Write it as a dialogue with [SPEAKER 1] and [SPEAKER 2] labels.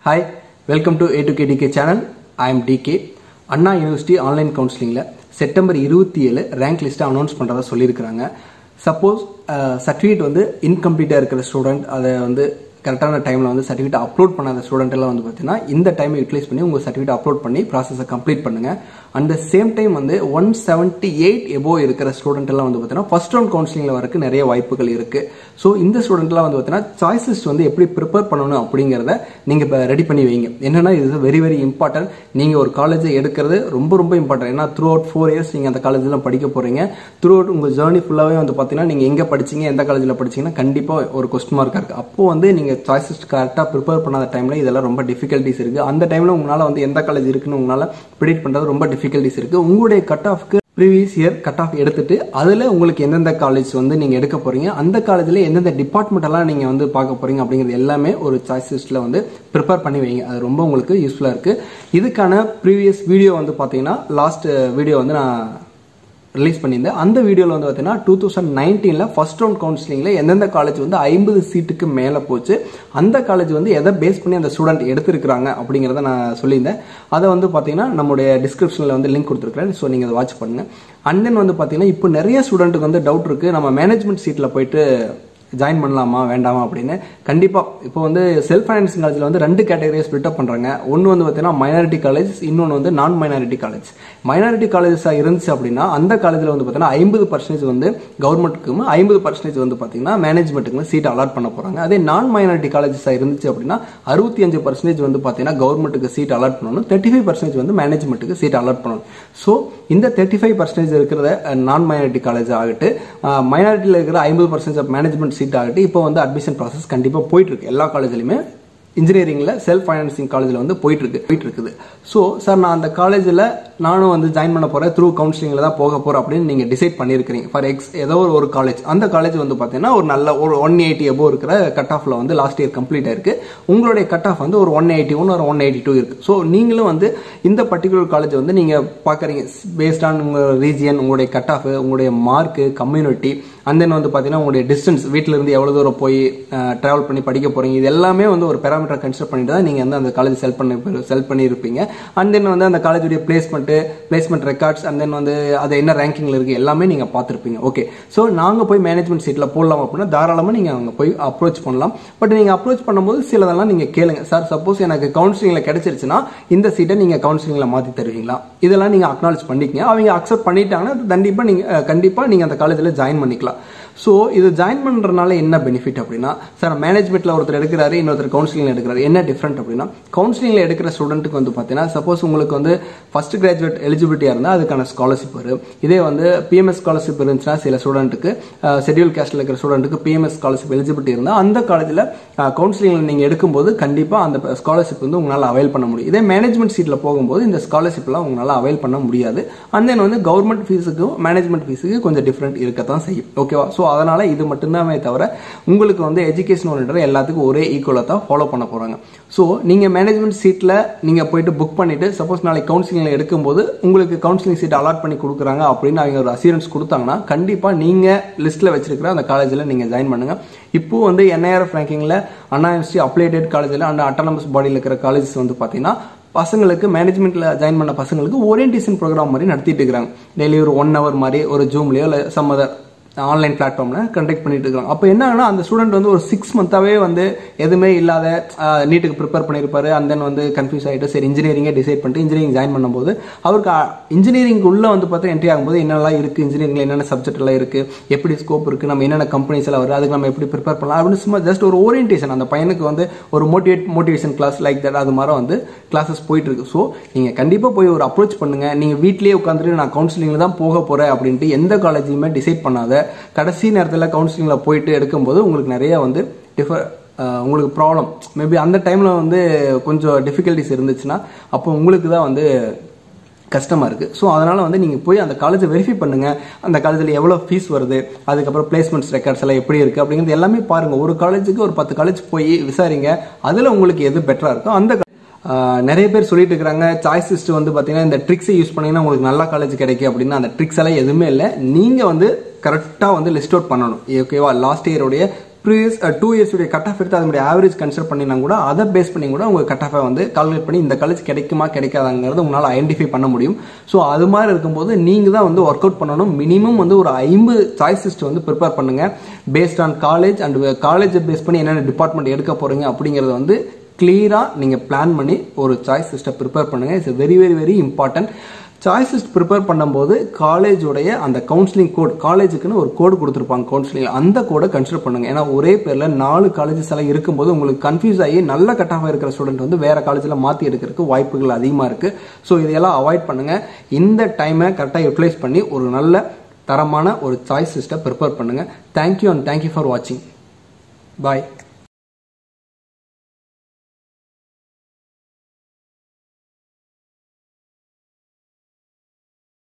[SPEAKER 1] hi welcome to A to K DK channel I am DK Anna University online கவுன்சிலிங்கில் September இருபத்தி ஏழு rank லிஸ்ட்டை announce பண்ணுறதா சொல்லியிருக்கிறாங்க சப்போஸ் சர்டிஃபிகேட் வந்து இன்கம்ப்ளீட்டாக இருக்கிற ஸ்டூடெண்ட் அதை வந்து கரெக்டான டைமில் வந்து சர்டிஃபிகேட் அப்லோட் பண்ணாத ஸ்டூடெண்ட் எல்லாம் வந்து பார்த்தீங்கன்னா இந்த டைமை யூட்டிலைஸ் பண்ணி உங்கள் சர்டிஃபிகேட் அப்லோட் பண்ணி ப்ராசஸை கம்ப்ளீட் பண்ணுங்கள் அண்ட் சேம் டைம் வந்து ஒன் செவன்ட்டி எயிட் எபோ இருக்கிற ஸ்டூடெண்ட் எல்லாம் வந்து பார்த்தீங்கன்னா ஃபர்ஸ்ட் ரவுண்ட் கவுன்சிலிங்கில் வரக்கு நிறைய வாய்ப்புகள் இருக்குது ஸோ இந்த ஸ்டூடெண்ட்லாம் வந்து பார்த்தீங்கன்னா சாய்ஸ் லிஸ்ட் வந்து எப்படி ப்ரிப்பேர் பண்ணணும் அப்படிங்கிறத நீங்கள் இப்போ ரெடி பண்ணி வைங்க என்னன்னா இது வெரி வெரி இம்பார்ட்டன்ட் நீங்கள் ஒரு காலேஜை எடுக்கிறது ரொம்ப ரொம்ப இம்பார்ட்டன்ட் ஏன்னா த்ரூ அவுட் ஃபோர் இயர்ஸ் நீங்கள் அந்த காலேஜில் படிக்க போகிறீங்க த்ரூ அவுட் உங்கள் ஜேர்னி ஃபுல்லாகவே வந்து பார்த்தீங்கன்னா நீங்கள் எங்கே படிச்சீங்க எந்த காலேஜில் படிச்சீங்கன்னா கண்டிப்பாக ஒரு கொஸ்டின் மார்க்காக இருக்குது அப்போ வந்து நீங்கள் சாய்ஸ் லிஸ்ட் கரெக்டாக ப்ரிப்பேர் பண்ணாத டைமில் இதெல்லாம் ரொம்ப டிஃபிகல்ட்டிஸ் இருக்குது அந்த டைமில் உங்களால் வந்து எந்த காலேஜ் இருக்குன்னு உங்களால் ப்ரிடிக்ட் பண்ணுறது ரொம்ப டிஃபிகல்ட்டிஸ் இருக்குது உங்களுடைய கட் ஆஃப்க்கு ப்ரீவியஸ் இயர் கட் ஆஃப் எடுத்துட்டு அதில் உங்களுக்கு எந்தெந்த காலேஜ் வந்து நீங்கள் எடுக்க போகிறீங்க அந்த காலேஜில் எந்தெந்த டிபார்ட்மெண்ட் எல்லாம் நீங்கள் வந்து பார்க்க போகிறீங்க அப்படிங்கிறது எல்லாமே ஒரு சாய்ஸ் லிஸ்ட்டில் வந்து ப்ரிப்பேர் பண்ணி வைங்க அது ரொம்ப உங்களுக்கு யூஸ்ஃபுல்லாக இருக்குது இதுக்கான ப்ரீவியஸ் வீடியோ வந்து பார்த்தீங்கன்னா லாஸ்ட் வீடியோ வந்து நான் ரிலீஸ் பண்ணியிருந்தேன் அந்த வீடியோவில் வந்து பார்த்தீங்கன்னா டூ தௌசண்ட் நைன்டீனில் ஃபர்ஸ்ட் ரவுண்ட் கவுன்சிலிங்கில் எந்தெந்த காலேஜ் வந்து ஐம்பது சீட்டுக்கு மேலே போச்சு அந்த காலேஜ் வந்து எதை பேஸ் பண்ணி அந்த ஸ்டூடெண்ட் எடுத்திருக்கிறாங்க அப்படிங்கிறத நான் சொல்லியிருந்தேன் அதை வந்து பார்த்தீங்கன்னா நம்முடைய டிஸ்கிரிப்ஷனில் வந்து லிங்க் கொடுத்துருக்கேன் ஸோ நீங்கள் அதை வாட்ச் பண்ணுங்கள் அண்ட் தென் வந்து பார்த்தீங்கன்னா இப்போ நிறைய ஸ்டூடெண்ட்டுக்கு வந்து டவுட் இருக்குது நம்ம மேனேஜ்மெண்ட் சீட்டில் போயிட்டு ஜாயின் பண்ணலாமா வேண்டாமா அப்படின்னு கண்டிப்பாக இப்போ வந்து செல்ஃப் ஃபைனான்சிங் காலேஜில் வந்து ரெண்டு கேட்டகரியை ஸ்பிளிட் அப் பண்ணுறாங்க ஒன்று வந்து பார்த்தீங்கன்னா மைனாரிட்டி காலேஜ் இன்னொன்று வந்து நான் மைனாரிட்டி காலேஜ் மைனாரிட்டி காலேஜஸாக இருந்துச்சு அப்படின்னா அந்த காலேஜில் வந்து பார்த்தீங்கன்னா ஐம்பது பர்சன்டேஜ் வந்து கவர்மெண்ட்டுக்கும் ஐம்பது பர்சன்டேஜ் வந்து பார்த்தீங்கன்னா மேனேஜ்மெண்ட்டுக்கு சீட் அலாட் பண்ண போகிறாங்க அதே நான் மைனாரிட்டி காலேஜஸாக இருந்துச்சு அப்படின்னா அறுபத்தி அஞ்சு பர்சன்டேஜ் வந்து பார்த்தீங்கன்னா கவர்மெண்ட்டுக்கு சீட் அலாட் பண்ணணும் தேர்ட்டி ஃபைவ் பர்சன்டேஜ் வந்து மேனேஜ்மெண்ட்டுக்கு சீட் அலாட் பண்ணணும் ஸோ இந்த தேர்ட்டி ஃபைவ் பர்சன்டேஜ் இருக்கிறத நான் மைனாரிட்டி காலேஜ் ஆகட்டு மைனாரிட்டியில் இருக்கிற ஐம்பது பர்சன்டேஜ் ஆஃப் மேனேஜ்மெண்ட் சீட் ஆகட்டு இப்போ வந்து அட்மிஷன் ப்ராசஸ் கண்டிப்பாக போயிட்டு இருக்கு எல்லா காலேஜ்லையுமே இன்ஜினியரிங்கில் செல்ஃப் ஃபைனான்சிங் காலேஜில் வந்து போயிட்டு இருக்கு போயிட்டு இருக்குது ஸோ சார் நான் அந்த காலேஜில் நானும் வந்து ஜாயின் பண்ண போகிறேன் த்ரூ கவுன்சிலிங்கில் தான் போக போகிறேன் அப்படின்னு நீங்கள் டிசைட் பண்ணியிருக்கிறீங்க ஃபார் எக்ஸ் ஏதோ ஒரு ஒரு காலேஜ் அந்த காலேஜ் வந்து பார்த்தீங்கன்னா ஒரு நல்ல ஒரு ஒன் எயிட்டி எபோ இருக்கிற கட் ஆஃபில் வந்து லாஸ்ட் இயர் கம்ப்ளீட் ஆயிருக்கு உங்களுடைய கட் ஆஃப் வந்து ஒரு ஒன் எயிட்டி ஒன் ஒரு ஒன் எயிட்டி டூ இருக்குது ஸோ நீங்களும் வந்து இந்த பர்டிகுலர் காலேஜ் வந்து நீங்கள் பார்க்குறீங்க பேஸ்ட் ஆன் உங்கள் ரீஜியன் உங்களுடைய கட் ஆஃப் உங்களுடைய மார்க்கு கம்யூனிட்டி அண்ட் தென் வந்து பார்த்தீங்கன்னா உங்களுடைய டிஸ்டன்ஸ் வீட்டிலேருந்து எவ்வளோ தூரம் போய் ட்ராவல் பண்ணி படிக்க போகிறீங்க இது எல்லாமே வந்து ஒரு பேராமீட்டர் கன்சிடர் பண்ணிட்டு தான் நீங்கள் வந்து அந்த காலேஜ் செல் பண்ணி செல் பண்ணியிருப்பீங்க அண்ட் தென் வந்து அந்த காலேஜுடைய placement placement records and then வந்து அது என்ன ரேங்கிங்கில் இருக்குது எல்லாமே நீங்கள் பார்த்துருப்பீங்க ஓகே ஸோ நாங்கள் போய் மேனேஜ்மெண்ட் சீட்டில் போடலாம் அப்படின்னா தாராளமாக நீங்கள் அங்கே போய் அப்ரோச் பண்ணலாம் பட் நீங்கள் அப்ரோச் பண்ணும்போது சிலதெல்லாம் நீங்கள் கேளுங்க சார் சப்போஸ் எனக்கு கவுன்சிலிங்கில் கிடைச்சிருச்சுன்னா இந்த சீட்டை நீங்கள் கவுன்சிலிங்கில் மாற்றி தருவீங்களா இதெல்லாம் நீங்கள் அக்னாலேஜ் பண்ணிக்கங்க அவங்க அக்செப்ட் பண்ணிட்டாங்கன்னா கண்டிப்பாக நீங்கள் கண்டிப்பாக நீங்கள் அந்த காலேஜில் ஜாயின் பண்ணிக்கலாம் ஸோ இது ஜாயின் பண்ணுறதுனால என்ன பெனிஃபிட் அப்படின்னா சார் மேனேஜ்மெண்ட்டில் ஒருத்தர் எடுக்கிறாரு இன்னொருத்தர் கவுன்சிலிங்கில் எடுக்கிறாரு என்ன டிஃப்ரெண்ட் அப்படின்னா கவுன்சிலிங்கில் எடுக்கிற ஸ்டூடெண்ட்டுக்கு வந்து பார்த்தீங்கன்னா சப்போஸ் உங்களுக்கு வந்து ஃபர்ஸ்ட் கிராஜுவேட் எலிஜிபிலிட்டியாக இருந்தால் அதுக்கான ஸ்காலர்ஷிப் வரும் இதே வந்து பிஎம்எஸ் ஸ்காலர்ஷிப் இருந்துச்சுன்னா சில ஸ்டூடெண்ட்டுக்கு ஷெட்யூல் கேஸ்டில் இருக்கிற ஸ்டூடெண்ட்டுக்கு பிஎம்எஸ் ஸ்காலர்ஷிப் எலிஜிபிலிட்டி இருந்தால் அந்த காலேஜில் கவுன்சிலிங்கில் நீங்கள் எடுக்கும்போது கண்டிப்பாக அந்த ஸ்காலர்ஷிப் வந்து உங்களால் அவைல் பண்ண முடியும் இதே மேனேஜ்மெண்ட் சீட்டில் போகும்போது இந்த ஸ்காலர்ஷிப்லாம் உங்களால் அவைல் பண்ண முடியாது அண்ட் தென் வந்து கவர்மெண்ட் ஃபீஸுக்கும் மேனேஜ்மெண்ட் ஃபீஸுக்கு கொஞ்சம் டிஃப்ரெண்ட் இருக்கத்தான் செய்யும் ஓகேவா ஸோ அதனால இது மட்டும்தானே தவிர உங்களுக்கு வந்து எஜுகேஷன் ஓரியன்ட் எல்லாத்துக்கும் ஒரே ஈக்குவலாக தான் ஃபாலோ பண்ண போகிறாங்க ஸோ நீங்கள் மேனேஜ்மெண்ட் சீட்டில் நீங்கள் போயிட்டு புக் பண்ணிட்டு சப்போஸ் நாளைக்கு கவுன்சிலிங்கில் எடுக்கும்போது உங்களுக்கு கவுன்சிலிங் சீட் அலாட் பண்ணி கொடுக்குறாங்க அப்படின்னு அவங்க ஒரு அசியரன்ஸ் கொடுத்தாங்கன்னா கண்டிப்பாக நீங்கள் லிஸ்ட்டில் வச்சிருக்கிற அந்த காலேஜில் நீங்கள் ஜாயின் பண்ணுங்க இப்போ வந்து என்ஐஆர்எஃப் ரேங்கிங்கில் அண்ணா யூனிவர்சிட்டி அப்ளைடட் காலேஜில் அந்த அட்டானமஸ் பாடியில் இருக்கிற காலேஜஸ் வந்து பார்த்தீங்கன்னா பசங்களுக்கு மேனேஜ்மெண்ட்டில் ஜாயின் பண்ண பசங்களுக்கு ஓரியன்டேஷன் ப்ரோக்ராம் மாதிரி நடத்திட்டு இருக்கிறாங்க டெய்லி ஒரு ஒன் ஹவர் மாதிரி ஒரு ஜூம்லேயோ இல்லை சம் அதர் ஆன்லைன் பிளாட்ஃபார்மில் கண்டக்ட் பண்ணிட்டு இருக்காங்க அப்போ என்ன ஆகுனா அந்த ஸ்டூடெண்ட் வந்து ஒரு சிக்ஸ் மந்த்தாகவே வந்து எதுவுமே இல்லாத நீட்டுக்கு ப்ரிப்பேர் பண்ணியிருப்பாரு அண்ட் தென் வந்து கன்ஃபியூஸ் ஆகிட்டு சரி இன்ஜினியரிங்கே டிசைட் பண்ணிட்டு இன்ஜினியரிங் ஜாயின் பண்ணும்போது அவருக்கு இன்ஜினியரிங் உள்ள வந்து பார்த்தா என்ட்ரி ஆகும்போது என்னெல்லாம் இருக்குது இன்ஜினியரிங்கில் என்னென்ன சப்ஜெக்ட் எல்லாம் இருக்குது எப்படி ஸ்கோப் இருக்குது நம்ம என்னென்ன கம்பெனிஸ் எல்லாம் வருது அதுக்கு நம்ம எப்படி ப்ரிப்பேர் பண்ணலாம் அப்படின்னு சும்மா ஜஸ்ட் ஒரு ஓரியன்டேஷன் அந்த பையனுக்கு வந்து ஒரு motivate motivation class like that அது மாதிரி வந்து கிளாஸஸ் போயிட்டு இருக்கு ஸோ நீங்கள் கண்டிப்பாக போய் ஒரு அப்ரோச் பண்ணுங்க நீங்கள் வீட்லேயே உட்காந்துட்டு நான் கவுன்சிலிங்கில் தான் போக போகிறேன் அப்படின்ட்டு எந்த காலேஜையுமே டிசைட் பண்ணாத கடைசி நேரத்தில் கவுன்சிலிங்கில் போயிட்டு எடுக்கும்போது உங்களுக்கு நிறைய வந்து டிஃபர் உங்களுக்கு ப்ராப்ளம் மேபி அந்த டைமில் வந்து கொஞ்சம் டிஃபிகல்ட்டிஸ் இருந்துச்சுன்னா அப்போ உங்களுக்கு தான் வந்து கஷ்டமாக இருக்குது ஸோ அதனால் வந்து நீங்கள் போய் அந்த காலேஜை வெரிஃபை பண்ணுங்கள் அந்த காலேஜில் எவ்வளோ ஃபீஸ் வருது அதுக்கப்புறம் பிளேஸ்மெண்ட்ஸ் ரெக்கார்ட்ஸ் எல்லாம் எப்படி இருக்குது அப்படிங்கிறது எல்லாமே பாருங்கள் ஒரு காலேஜுக்கு ஒரு பத்து காலேஜ் போய் விசாரிங்க அதில் உங்களுக்கு எது பெட்டராக இருக்கோ அந்த நிறைய பேர் சொல்லிட்டு இருக்கிறாங்க சாய்ஸ் லிஸ்ட் வந்து பார்த்தீங்கன்னா இந்த ட்ரிக்ஸை யூஸ் பண்ணீங்கன்னா உங்களுக்கு நல்ல காலேஜ் கிடைக்கும் அப்படின்னா அந்த ட்ரிக்ஸ் எல்லாம் எதுவுமே இல்லை நீங்கள் வந்து கரெக்டாக வந்து லிஸ்ட் அவுட் பண்ணணும் ஓகேவா லாஸ்ட் இயருடைய ப்ரீவியஸ் டூ இயர்ஸ் உடைய கட் ஆஃப் எடுத்து அதனுடைய ஆவரேஜ் கன்சிடர் பண்ணினா கூட அதை பேஸ் பண்ணி கூட உங்க கட் ஆஃபை வந்து கால்குலேட் பண்ணி இந்த காலேஜ் கிடைக்குமா கிடைக்காதாங்கிறது உங்களால் ஐடென்டிஃபை பண்ண முடியும் ஸோ அது மாதிரி இருக்கும்போது நீங்கள் தான் வந்து ஒர்க் அவுட் பண்ணணும் மினிமம் வந்து ஒரு ஐம்பது சாய்ஸ் லிஸ்ட் வந்து ப்ரிப்பேர் பண்ணுங்க பேஸ்ட் ஆன் காலேஜ் அண்ட் காலேஜை பேஸ் பண்ணி என்னென்ன டிபார்ட்மெண்ட் எடுக்க போறீங்க அப்படிங்கிறத வந்து கிளியராக நீங்கள் பிளான் பண்ணி ஒரு சாய்ஸ் லிஸ்ட்டை ப்ரிப்பேர் பண்ணுங்க it's very very very important choice list prepare பண்ணும்போது காலேஜோடைய அந்த கவுன்சிலிங் கோட் காலேஜுக்குன்னு ஒரு கோடு கொடுத்துருப்பாங்க கவுன்சிலிங் அந்த கோடை கன்சிடர் பண்ணுங்க ஏன்னா ஒரே பேரில் நாலு காலேஜஸ் எல்லாம் இருக்கும்போது உங்களுக்கு கன்ஃபியூஸ் ஆகி நல்ல கட்டாக இருக்கிற ஸ்டூடெண்ட் வந்து வேற காலேஜில் மாற்றி எடுக்கிறதுக்கு வாய்ப்புகள் அதிகமாக இருக்கு ஸோ இதையெல்லாம் அவாய்ட் பண்ணுங்க இந்த டைமை கரெக்டாக யூட்டிலைஸ் பண்ணி ஒரு நல்ல தரமான ஒரு சாய்ஸ் லிஸ்ட்டை ப்ரிப்பேர் பண்ணுங்க தேங்க்யூ அண்ட் தேங்க்யூ ஃபார் வாட்சிங் பாய்